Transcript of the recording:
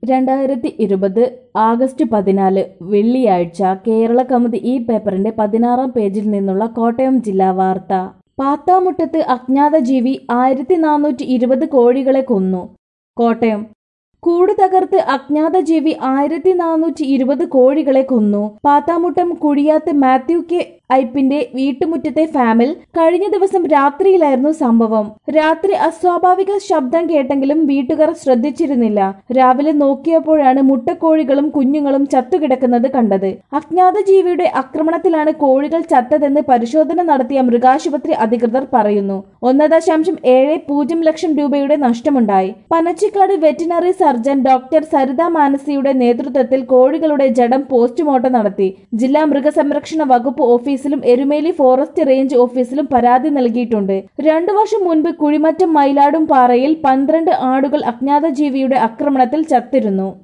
രണ്ടായിരത്തി ഇരുപത് ആഗസ്റ്റ് പതിനാല് വെള്ളിയാഴ്ച കേരള കൗമുദി ഈ പേപ്പറിന്റെ പതിനാറാം പേജിൽ നിന്നുള്ള കോട്ടയം ജില്ലാ വാർത്ത പാത്താമുട്ടത്ത് അജ്ഞാത ജീവി ആയിരത്തി നാനൂറ്റി ഇരുപത് കോഴികളെ കൊന്നു കോട്ടയം കൂട് തകർത്ത് അജ്ഞാത ജീവി ആയിരത്തി നാനൂറ്റി ഇരുപത് കോഴികളെ കൊന്നു പാത്താമുട്ടം കുഴിയാത്ത് മാത്യു കെ ഐപ്പിന്റെ വീട്ടുമുറ്റത്തെ ഫാമിൽ കഴിഞ്ഞ ദിവസം രാത്രിയിലായിരുന്നു സംഭവം രാത്രി അസ്വാഭാവിക ശബ്ദം കേട്ടെങ്കിലും വീട്ടുകാർ ശ്രദ്ധിച്ചിരുന്നില്ല രാവിലെ നോക്കിയപ്പോഴാണ് മുട്ടക്കോഴികളും കുഞ്ഞുങ്ങളും ചത്തുകിടക്കുന്നത് കണ്ടത് അജ്ഞാത ജീവിയുടെ ആക്രമണത്തിലാണ് കോഴികൾ ചത്തതെന്ന് പരിശോധന നടത്തിയ മൃഗാശുപത്രി അധികൃതർ പറയുന്നു ഒന്ന് ദശാംശം ഏഴ് പൂജ്യം ലക്ഷം രൂപയുടെ നഷ്ടമുണ്ടായി Panachikkad veterinary surgeon doctor Saritha മാനസിയുടെ നേതൃത്വത്തിൽ കോഴികളുടെ ജഡം പോസ്റ്റ്മോർട്ടം നടത്തി ജില്ലാ മൃഗസംരക്ഷണ വകുപ്പ് ഓഫീസിലും എരുമേലി ഫോറസ്റ്റ് റേഞ്ച് ഓഫീസിലും പരാതി നൽകിയിട്ടുണ്ട് രണ്ടു വർഷം മുൻപ് കുഴിമറ്റം മയിലാടും പാറയിൽ പന്ത്രണ്ട് ആടുകൾ അജ്ഞാത ജീവിയുടെ ആക്രമണത്തിൽ ചത്തിരുന്നു